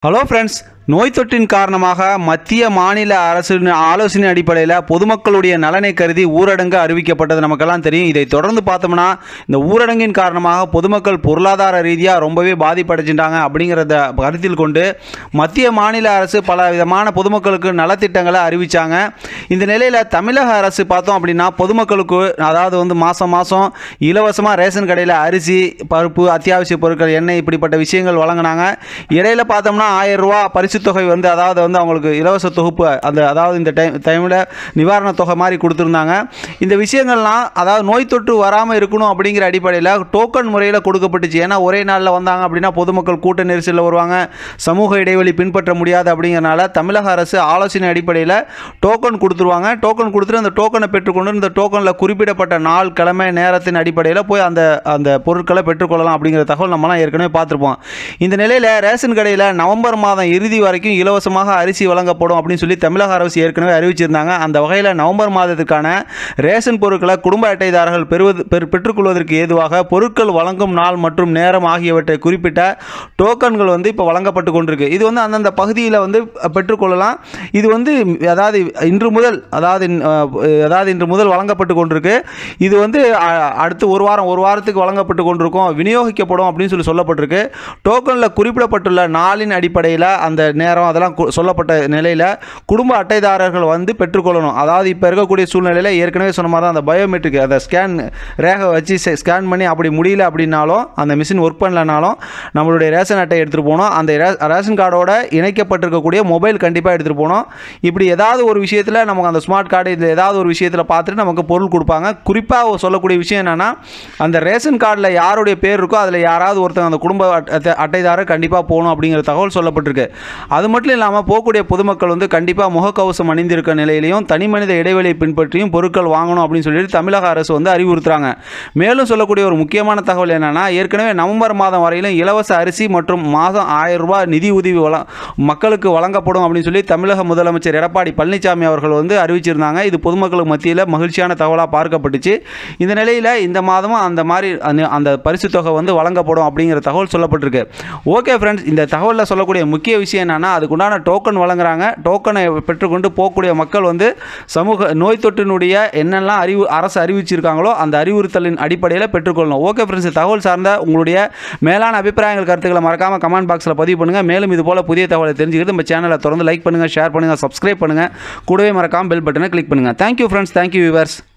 hello friends நோய் தொற்றின் காரணமாக மத்திய மாநில அரசின் ஆலோசனை அடிப்படையில் பொதுமக்களுடைய நலனை கருதி ஊரடங்கு அறிவிக்கப்பட்டது நமக்கெல்லாம் தெரியும் இதை தொடர்ந்து பார்த்தோம்னா இந்த ஊரடங்கின் காரணமாக பொதுமக்கள் பொருளாதார ரீதியாக ரொம்பவே பாதிப்படைஞ்சிட்டாங்க அப்படிங்கிறத கருத்தில் கொண்டு மத்திய மாநில அரசு பல விதமான பொதுமக்களுக்கு நலத்திட்டங்களை அறிவித்தாங்க இந்த நிலையில் தமிழக அரசு பார்த்தோம் அப்படின்னா பொதுமக்களுக்கு அதாவது வந்து மாதம் மாதம் இலவசமாக ரேஷன் கடையில் அரிசி பருப்பு அத்தியாவசிய பொருட்கள் எண்ணெய் இப்படிப்பட்ட விஷயங்கள் வழங்கினாங்க இடையில பார்த்தோம்னா ஆயிரம் ரூபா பரிசு தொகை வந்து அதாவது வந்து அவங்களுக்கு இலவச தொகுப்பு அந்த அதாவது இந்த டைம் டைமில் நிவாரண தொகை மாதிரி கொடுத்துருந்தாங்க இந்த விஷயங்கள்லாம் அதாவது நோய் தொற்று வராமல் இருக்கணும் அப்படிங்கிற அடிப்படையில் டோக்கன் முறையில் கொடுக்கப்பட்டுச்சு ஏன்னா ஒரே நாளில் வந்தாங்க அப்படின்னா பொதுமக்கள் கூட்ட நெரிசலில் வருவாங்க சமூக இடைவெளி பின்பற்ற முடியாது அப்படிங்கிறனால தமிழக அரசு ஆலோசனை அடிப்படையில் டோக்கன் கொடுத்துருவாங்க டோக்கன் கொடுத்துட்டு அந்த டோக்கனை பெற்றுக்கொண்டு இந்த டோக்கனில் குறிப்பிடப்பட்ட நாள் கிழமை நேரத்தின் அடிப்படையில் போய் அந்த அந்த பொருட்களை பெற்றுக்கொள்ளலாம் அப்படிங்கிற தகவல் நம்மலாம் ஏற்கனவே பார்த்துருப்போம் இந்த நிலையில் ரேஷன் கடையில் நவம்பர் மாதம் இறுதி வரைக்கும் இலவசமாக அரிசி வழங்கப்படும் அப்படின்னு சொல்லி தமிழக அரசு ஏற்கனவே அறிவிச்சிருந்தாங்க அந்த வகையில் நவம்பர் மாதத்துக்கான ரேஷன் பொருட்களை குடும்ப அட்டைதாரர்கள் பெறுவது பெறு- பெற்றுக்கொள்வதற்கு ஏதுவாக பொருட்கள் வழங்கும் நாள் மற்றும் நேரம் ஆகியவற்றை குறிப்பிட்ட டோக்கன்கள் வந்து இப்போ வழங்கப்பட்டு கொண்டிருக்கு இது வந்து அந்தந்த பகுதியில் வந்து பெற்றுக்கொள்ளலாம் இது வந்து அதாவது இன்று முதல் அதாவது அஹ், அதாவது இன்று முதல் வழங்கப்பட்டு கொண்டிருக்கு இது வந்து அ- அடுத்து ஒரு வாரம் ஒரு வாரத்துக்கு வழங்கப்பட்டு கொண்டிருக்கும் விநியோகிக்கப்படும் அப்படின்னு சொல்லி சொல்லப்பட்டிருக்கு டோக்கனில் குறிப்பிடப்பட்டுள்ள நாளின் அடிப்படையில் அந்த நேரம் அதெல்லாம் கு- சொல்லப்பட்ட நிலையில் குடும்ப அட்டைதாரர்கள் வந்து பெற்றுக்கொள்ளணும் அதாவது இப்போ இருக்கக்கூடிய சூழ்நிலையில் ஏற்கனவே சொன்ன மாதிரி தான் அந்த பயோமெட்ரிக் அந்த ஸ்கேன் ரேகை வச்சு ஸ்கேன் பண்ணி அப்படி முடியல அப்படின்னாலும் அந்த மிஷின் ஒர்க் பண்ணலனாலும் நம்மளுடைய ரேஷன் அட்டை எடுத்துகிட்டு போகணும் அந்த ரே- ரேஷன் கார்டோட இணைக்கப்பட்டிருக்கக்கூடிய மொபைல் கண்டிப்பாக எடுத்துகிட்டு போகணும் இப்படி ஏதாவது ஒரு விஷயத்தில் நமக்கு அந்த ஸ்மார்ட் கார்டு இதில் ஏதாவது ஒரு விஷயத்தில் பார்த்துட்டு நமக்கு பொருள் கொடுப்பாங்க குறிப்பாக சொல்லக்கூடிய விஷயம் என்னென்னா அந்த ரேஷன் கார்டில் யாருடைய பேர் இருக்கோ அதில் யாராவது ஒருத்தங்க அந்த குடும்ப அட்டை அட்டைதாரர் கண்டிப்பாக போகணும் அப்படிங்கிற தகவல் சொல்லப்பட்டிருக்கு அது மட்டும் இல்லாமல் போகக்கூடிய பொதுமக்கள் வந்து கண்டிப்பாக முகக்கவசம் அணிந்திருக்க நிலையிலையும் தனி மனித இடைவெளியை பின்பற்றியும் பொருட்கள் வாங்கணும் அப்படின்னு சொல்லிட்டு தமிழக அரசு வந்து அறிவுறுத்துறாங்க மேலும் சொல்லக்கூடிய ஒரு முக்கியமான தகவல் என்னன்னா ஏற்கனவே நவம்பர் மாதம் வரையிலும் இலவச அரிசி மற்றும் மாதம் ஆயிரம் ரூபாய் நிதி உதவி வழ மக்களுக்கு வழங்கப்படும் அப்படின்னு சொல்லி தமிழக முதலமைச்சர் எடப்பாடி பழனிசாமி அவர்கள் வந்து அறிவிச்சிருந்தாங்க இது பொதுமக்களுக்கு மத்தியில் மகிழ்ச்சியான தகவலாக பார்க்கப்பட்டுச்சு இந்த நிலையில் இந்த மாதமும் அந்த மாதிரி அந்த- அந்த பரிசு தொகை வந்து வழங்கப்படும் அப்படிங்கிற தகவல் சொல்லப்பட்டிருக்கு ஓகே ஃப்ரெண்ட்ஸ் இந்த தகவலில் சொல்லக்கூடிய முக்கிய விஷயம் என்னன்னா அதுக்குண்டான டோக்கன் வழங்குறாங்க டோக்கனை பெற்றுக்கொண்டு போகக்கூடிய மக்கள் வந்து சமூக நோய் தொற்றினுடைய என்னெல்லாம் அறிவு அரசு அறிவிச்சிருக்காங்களோ அந்த அறிவுறுத்தலின் அடிப்படையில் பெற்றுக்கொள்ளணும் ஓகே ஃப்ரெண்ட்ஸ் தகவல் சார்ந்த உங்களுடைய மேலான அபிப்பிராயங்கள் கருத்துக்களை மறக்காம கமெண்ட் பாக்ஸில் பதிவு பண்ணுங்கள் மேலும் இது போல புதிய தகவலை தெரிஞ்சுக்கிறது நம்ம சேனலை தொடர்ந்து லைக் பண்ணுங்கள் ஷேர் பண்ணுங்கள் சப்ஸ்கிரைப் பண்ணுங்கள் கூடவே மறக்காம பெல் பட்டனை கிளிக் பண்ணுங்கள் தேங்க்யூ ஃப்ரெண்ட்ஸ் தேங்க்யூ வியூவர்ஸ்